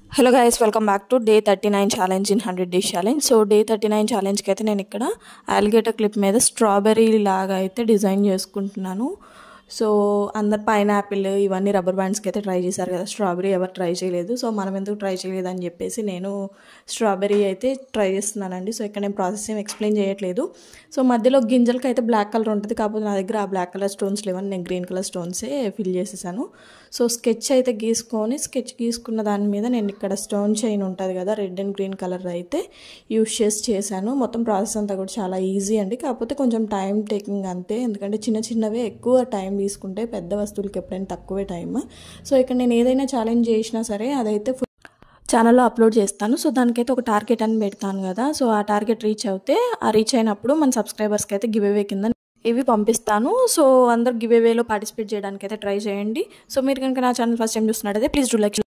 hello guys welcome back to day thirty nine challenge in hundred days challenge so day thirty nine ఛాలెంజ్కి అయితే నేను ఇక్కడ ఆలిగేటర్ clip మీద strawberry లాగా అయితే డిజైన్ చేసుకుంటున్నాను సో అందరు పైనాపిల్ ఇవన్నీ రబ్బర్ బ్యాండ్స్కి అయితే ట్రై చేశారు కదా స్ట్రాబెరీ ఎవరు ట్రై చేయలేదు సో మనం ఎందుకు ట్రై చేయలేదు అని చెప్పేసి నేను స్ట్రాబెరీ అయితే ట్రై చేస్తున్నానండి సో ఇక్కడ నేను ప్రాసెస్ ఏం ఎక్స్ప్లెయిన్ చేయట్లేదు సో మధ్యలో గింజలకి అయితే బ్లాక్ కలర్ ఉంటుంది కాకపోతే నా దగ్గర ఆ బ్లాక్ కలర్ స్టోన్స్ లేవని నేను గ్రీన్ కలర్ స్టోన్సే ఫిల్ చేసేసాను సో స్కెచ్ అయితే గీసుకొని స్కెచ్ గీసుకున్న దాని మీద నేను ఇక్కడ స్టోన్ చైన్ ఉంటుంది కదా రెడ్ అండ్ గ్రీన్ కలర్ అయితే యూస్ చేసి చేశాను మొత్తం ప్రాసెస్ అంతా కూడా చాలా ఈజీ అండి కాకపోతే కొంచెం టైం టేకింగ్ అంతే ఎందుకంటే చిన్న చిన్నవే ఎక్కువ టైం తీసుకుంటే పెద్ద వస్తువులకి ఎప్పుడైనా తక్కువే టైం సో ఇక్కడ నేను ఏదైనా ఛాలెంజ్ చేసినా సరే అదైతే ఫుల్ ఛానల్లో అప్లోడ్ చేస్తాను సో దానికైతే ఒక టార్గెట్ అని పెడతాను కదా సో ఆ టార్గెట్ రీచ్ అవుతే ఆ రీచ్ అయినప్పుడు మన సబ్స్క్రైబర్స్కి అయితే గివ్ అవే కింద ఇవి పంపిస్తాను సో అందరు గివ్ అవేలో పార్టిసిపేట్ చేయడానికి అయితే ట్రై చేయండి సో మీరు కనుక నా ఛానల్ ఫస్ట్ టైం చూస్తున్నట్టయితే ప్లీజ్ డూ లైక్